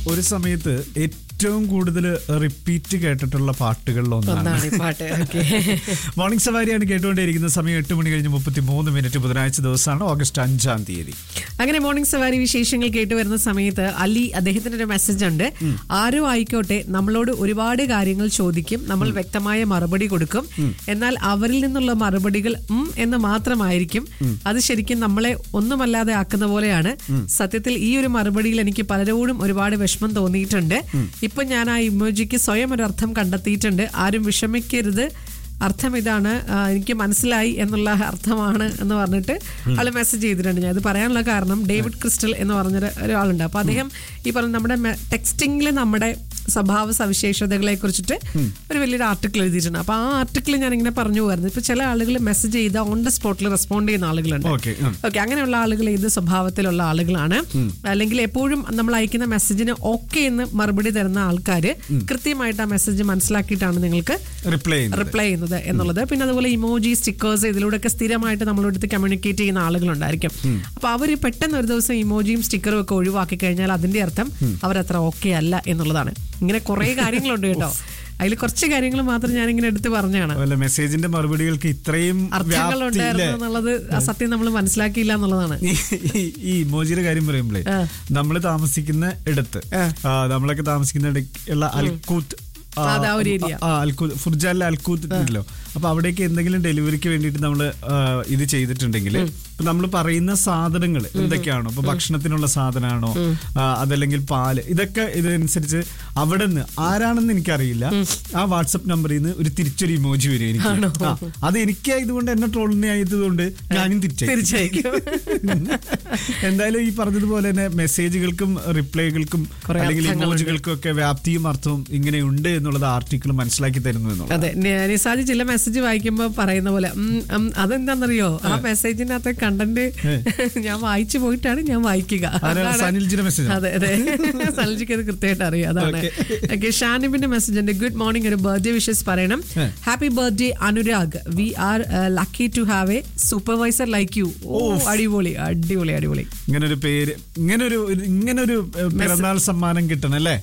ഒരു സമയത്ത് ഏറ്റവും കൂടുതൽ റിപ്പീറ്റ് കേട്ടിട്ടുള്ള പാട്ടുകളിൽ ഒന്നാണ് ഒന്നാണ് ഈ പാട്ട് ഓക്കെ മോർണിംഗ് സവാരിയാണ് കേട്ടുകൊണ്ടേയിരിക്കുന്ന സമയം എട്ട് മണി കഴിഞ്ഞ് മുപ്പത്തി മൂന്ന് മിനിറ്റ് ബുധനാഴ്ച ദിവസമാണ് ഓഗസ്റ്റ് അഞ്ചാം തീയതി അങ്ങനെ മോർണിംഗ് സവാരി വിശേഷങ്ങൾ കേട്ട് വരുന്ന സമയത്ത് അലി അദ്ദേഹത്തിന് ഒരു മെസ്സേജ് ഉണ്ട് ആരോ ആയിക്കോട്ടെ നമ്മളോട് ഒരുപാട് കാര്യങ്ങൾ ചോദിക്കും നമ്മൾ വ്യക്തമായ മറുപടി കൊടുക്കും എന്നാൽ അവരിൽ നിന്നുള്ള മറുപടികൾ ഉം എന്ന് മാത്രമായിരിക്കും അത് ശരിക്കും നമ്മളെ ഒന്നുമല്ലാതെ ആക്കുന്ന പോലെയാണ് സത്യത്തിൽ ഈ ഒരു മറുപടിയിൽ എനിക്ക് പലരോടും ഒരുപാട് വിഷമം തോന്നിയിട്ടുണ്ട് ഇപ്പൊ ഞാൻ ആ ഇമോജിക്ക് സ്വയം ഒരു അർത്ഥം കണ്ടെത്തിയിട്ടുണ്ട് ആരും വിഷമിക്കരുത് അർത്ഥം ഇതാണ് ആ, എനിക്ക് മനസ്സിലായി എന്നുള്ള അർത്ഥമാണ് എന്ന് പറഞ്ഞിട്ട് ആള് മെസ്സേജ് ചെയ്തിട്ടുണ്ട് ഞാൻ ഇത് പറയാനുള്ള കാരണം ഡേവിഡ് ക്രിസ്റ്റൽ എന്ന് പറഞ്ഞൊരു ഒരാളുണ്ട് അപ്പൊ അദ്ദേഹം ഈ പറഞ്ഞ നമ്മുടെ ടെക്സ്റ്റിംഗിൽ നമ്മുടെ സ്വഭാവ സവിശേഷതകളെ കുറിച്ചിട്ട് ഒരു വലിയൊരു ആർട്ടിക്കിൾ എഴുതിയിട്ടുണ്ട് അപ്പൊ ആ ആർട്ടിക്കിൾ ഞാൻ ഇങ്ങനെ പറഞ്ഞു പോയിരുന്നു ഇപ്പൊ ചില ആളുകൾ മെസ്സേജ് ചെയ്ത് ഓൺ ദ സ്പോട്ടിൽ റെസ്പോണ്ട് ചെയ്യുന്ന ആളുകളുണ്ട് ഓക്കെ ഓക്കെ അങ്ങനെയുള്ള ആളുകൾ ഏത് സ്വഭാവത്തിലുള്ള ആളുകളാണ് അല്ലെങ്കിൽ എപ്പോഴും നമ്മൾ അയക്കുന്ന മെസ്സേജിന് ഓക്കെ എന്ന് മറുപടി തരുന്ന ആൾക്കാർ കൃത്യമായിട്ട് ആ മെസ്സേജ് മനസ്സിലാക്കിയിട്ടാണ് നിങ്ങൾക്ക് റിപ്ലൈ ചെയ്യുന്നത് റിപ്ലൈ ചെയ്യുന്നത് എന്നുള്ളത് പിന്നെ അതുപോലെ ഇമോജി സ്റ്റിക്കേഴ്സ് ഇതിലൂടെയൊക്കെ സ്ഥിരമായിട്ട് നമ്മളെടുത്ത് കമ്മ്യൂണിക്കേറ്റ് ചെയ്യുന്ന ആളുകളുണ്ടായിരിക്കും അപ്പൊ അവർ പെട്ടെന്ന് ഒരു ദിവസം ഇമോജിയും സ്റ്റിക്കറും ഒക്കെ ഒഴിവാക്കി കഴിഞ്ഞാൽ അതിന്റെ അർത്ഥം അവരത്ര ഓക്കെ അല്ല എന്നുള്ളതാണ് ഇങ്ങനെ കുറെ കാര്യങ്ങളുണ്ട് കേട്ടോ അതിൽ കുറച്ച് കാര്യങ്ങൾ മാത്രം ഞാൻ ഇങ്ങനെ എടുത്ത് പറഞ്ഞാണ് അതുപോലെ മെസ്സേജിന്റെ മറുപടികൾക്ക് ഇത്രയും അർത്ഥങ്ങൾ വ്യാപ്തി ഇല്ലേ? ഉണ്ടായിരുന്നു എന്നുള്ളത് ആ സത്യം നമ്മൾ മനസ്സിലാക്കിയില്ല എന്നുള്ളതാണ് ഈ- ഈ- ഈ ഇമോജിയുടെ കാര്യം പറയുമ്പോഴേ ആ. നമ്മൾ താമസിക്കുന്ന ഇടത്ത് ആ. ആ, നമ്മളൊക്കെ താമസിക്കുന്ന ഇടയ്ക്കുള്ള അൽക്കൂത്ത് ആ, അതാ ഒരു ഏരിയ. ആ, അൽക്കൂത്ത് ഫുർജാലിലെ അൽക്കൂത്ത് ഉണ്ടല്ലോ അപ്പൊ അവിടേക്ക് എന്തെങ്കിലും ഡെലിവറിക്ക് വേണ്ടിയിട്ട് നമ്മൾ ഇത് ചെയ്തിട്ടുണ്ടെങ്കിൽ നമ്മൾ പറയുന്ന സാധനങ്ങൾ എന്തൊക്കെയാണോ ഇപ്പൊ ഭക്ഷണത്തിനുള്ള സാധനമാണോ ആ, അതല്ലെങ്കിൽ പാല് ഇതൊക്കെ ഇതിനനുസരിച്ച് അവിടെ നിന്ന് ആരാണെന്ന് എനിക്കറിയില്ല ആ വാട്സപ്പ് നമ്പറിൽ നിന്ന് ഒരു തിരിച്ചൊരു ഇമോജി വരും എനിക്ക് ആ, അത് എനിക്ക് ആയതുകൊണ്ട് എന്നെ ട്രോളിനെ ആയതുകൊണ്ട് ഞാനും തിരിച്ചു തീർച്ചയായും എന്തായാലും ഈ പറഞ്ഞതുപോലെ തന്നെ മെസ്സേജുകൾക്കും റിപ്ലൈകൾക്കും കുറേ അല്ലെങ്കിൽ അർത്ഥങ്ങളുണ്ട്. ഇമോജികൾക്കും ഒക്കെ വ്യാപ്തിയും അർത്ഥവും ഇങ്ങനെയുണ്ട് എന്നുള്ളത് ആർട്ടിക്കിൾ മനസ്സിലാക്കി തരുന്നു എന്നുള്ളത് അതെ നി- നിസാജ് ചില മെസ്സേജ് വായിക്കുമ്പോ പറയുന്ന പോലെ ഉം, ഉം, അതെന്താണെന്നറിയോ ആ മെസ്സേജിനകത്തെ കണ്ടന്റ് ഞാൻ വായിച്ചു പോയിട്ടാണ് ഞാൻ വായിക്കുക ആരാ? അതാണ്- സനിൽജിയുടെ message ആ? അതെ അതെ സനിൽജിക്ക് അത് കൃത്യമായിട്ട് അറിയാം അതാണ് ഓക്കെ ഷാനിബിന്റെ മെസ്സേജ് ഉണ്ട് ഗുഡ് മോർണിംഗ് ഒരു ബർത്ത്ഡേ വിഷസ് പറയണം ഏ. Happy birthday Anurag we are lucky to have a supervisor like you ഓ അടിപൊളി അടിപൊളി അടിപൊളി ഇങ്ങനൊരു പേര് ഇങ്ങനൊരു ഇങ്ങനൊരു ഏഹ്, പിറന്നാൾ സമ്മാനം കിട്ടണം അല്ലേ